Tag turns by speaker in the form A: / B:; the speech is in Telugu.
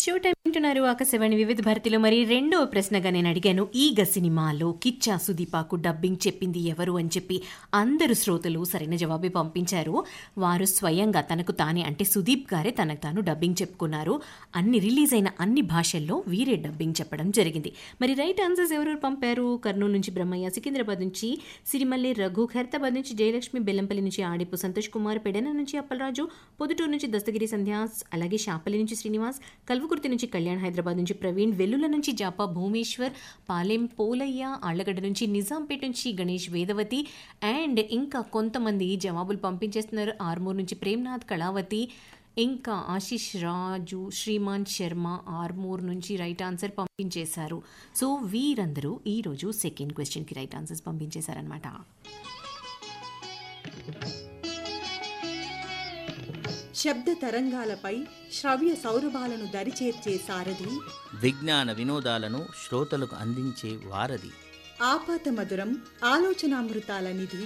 A: షో టైం వింటున్నారు ఆకాశవాణి వివిధ భారతిలో మరి రెండో ప్రశ్నగా నేను అడిగాను ఈగ సినిమాలో కిచ్చా సుదీపాకు డబ్బింగ్ చెప్పింది ఎవరు అని చెప్పి అందరు శ్రోతలు సరైన జవాబే పంపించారు వారు స్వయంగా తనకు తానే అంటే సుదీప్ గారే తనకు తాను డబ్బింగ్ చెప్పుకున్నారు అన్ని రిలీజ్ అయిన అన్ని భాషల్లో వీరే డబ్బింగ్ చెప్పడం జరిగింది మరి రైట్ ఆన్సర్స్ ఎవరెవరు పంపారు కర్నూలు నుంచి బ్రహ్మయ్య సికింద్రాబాద్ నుంచి సిరిమల్లి రఘు ఖైరతాబాద్ నుంచి జయలక్ష్మి బెల్లంపల్లి నుంచి ఆడిపు సంతోష్ కుమార్ పెడన నుంచి అప్పలరాజు పొదుటూరు నుంచి దస్తగిరి సంధ్యాస్ అలాగే షాపల్లి నుంచి శ్రీనివాస్ కల్వకుర్తి నుంచి కళ్యాణ్ హైదరాబాద్ నుంచి ప్రవీణ్ వెల్లుల నుంచి జాపా భూమేశ్వర్ పాలెం పోలయ్య ఆళ్లగడ్డ నుంచి నిజాంపేట నుంచి గణేష్ వేదవతి అండ్ ఇంకా కొంతమంది జవాబులు పంపించేస్తున్నారు ఆర్మూర్ నుంచి ప్రేమ్నాథ్ కళావతి ఇంకా ఆశిష్ రాజు శ్రీమాన్ శర్మ ఆర్మూర్ నుంచి రైట్ ఆన్సర్ పంపించేశారు సో వీరందరూ ఈరోజు సెకండ్ క్వశ్చన్కి రైట్ ఆన్సర్స్ పంపించేశారనమాట
B: శబ్ద తరంగాలపై శ్రవ్య సౌరభాలను దరిచేర్చే సారథి
C: విజ్ఞాన వినోదాలను శ్రోతలకు అందించే వారధి
B: ఆపాత మధురం ఆలోచనామృతాల నిధి